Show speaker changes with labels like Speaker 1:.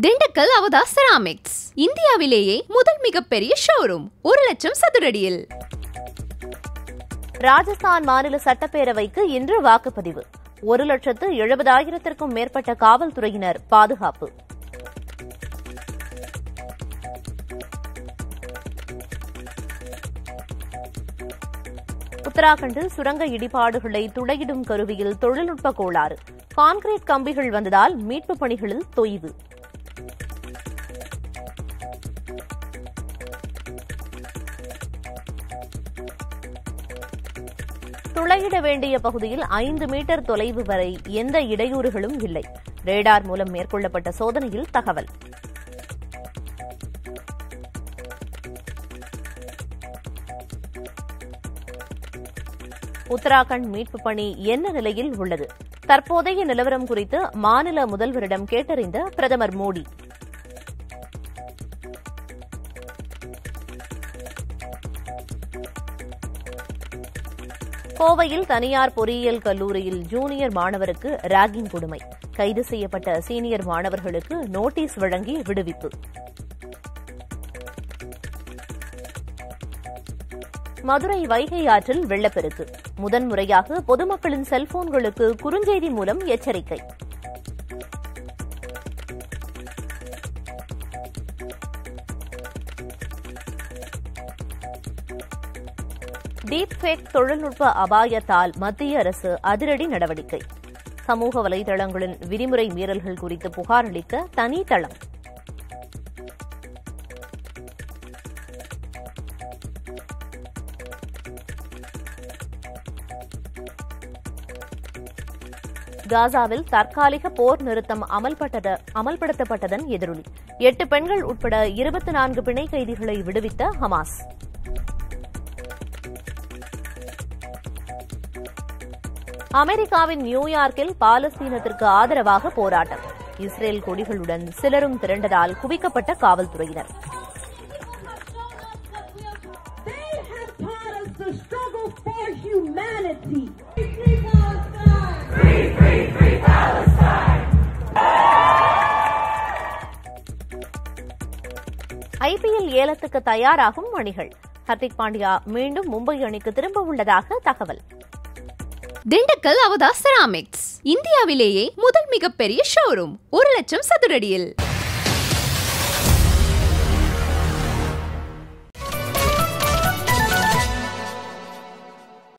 Speaker 1: திண்டுக்கல் அவதா செராமிக்ஸ் இந்தியாவிலேயே முதல் மிகப்பெரிய ஷோரூம் ஒரு லட்சம் சதுரடியில்
Speaker 2: ராஜஸ்தான் மாநில சட்டப்பேரவைக்கு இன்று வாக்குப்பதிவு ஒரு லட்சத்து எழுபதாயிரத்திற்கும் மேற்பட்ட காவல்துறையினர் பாதுகாப்பு உத்தராகண்டில் சுரங்க இடிபாடுகளை துளையிடும் கருவியில் தொழில்நுட்ப கோளாறு கான்கிரீட் கம்பிகள் வந்ததால் மீட்புப் பணிகளில் தொய்வு துளையிட வேண்டிய பகுதியில் ஐந்து மீட்டர் தொலைவு வரை எந்த இடையூறுகளும் இல்லை ரேடார் மூலம் மேற்கொள்ளப்பட்ட சோதனையில் தகவல் உத்தராகண்ட் மீட்புப் பணி என்ன நிலையில் உள்ளது தற்போதைய நிலவரம் குறித்து மாநில முதல்வரிடம் கேட்டறிந்த பிரதமர் மோடி கோவையில் தனியார் பொறியியல் கல்லூரியில் ஜூனியர் மாணவருக்கு ராகிங் கொடுமை கைது செய்யப்பட்ட சீனியர் மாணவர்களுக்கு நோட்டீஸ் வழங்கி விடுவிப்பு மதுரை வைகை ஆற்றில் வெள்ளப்பெருக்கு முதன்முறையாக பொதுமக்களின் செல்போன்களுக்கு குறுஞ்செய்தி மூலம் எச்சரிக்கை டீப் ஃபேக் தொழில்நுட்ப அபாயத்தால் மத்திய அரசு அதிரடி நடவடிக்கை சமூக வலைதளங்களின் விதிமுறை மீறல்கள் குறித்து புகார் அளிக்க தனி தளம் காசாவில் தற்காலிக போர் நிறுத்தம் அமல்பட்டத அமல்படுத்தப்பட்டதன் எதிரொலி எட்டு பெண்கள் உட்பட இருபத்தி நான்கு பிணை கைதிகளை விடுவித்த ஹமாஸ் அமெரிக்காவின் நியூயார்க்கில் பாலஸ்தீனத்திற்கு ஆதரவாக போராட்டம் இஸ்ரேல் கொடிகளுடன் சிலரும் திரண்டதால் குவிக்கப்பட்ட காவல்துறையினர்
Speaker 3: They have taught us the struggle for humanity.
Speaker 2: IPL ஏலத்துக்கு தயாராகும் அணிகள் ஹர்திக் பாண்டியா மீண்டும் மும்பை அணிக்கு திரும்ப உள்ளதாக தகவல்
Speaker 1: திண்டுக்கல் அவதா செராமிக்ஸ் இந்தியாவிலேயே முதல் மிகப்பெரிய ஷோரூம் ஒரு லட்சம் சதுரடியில்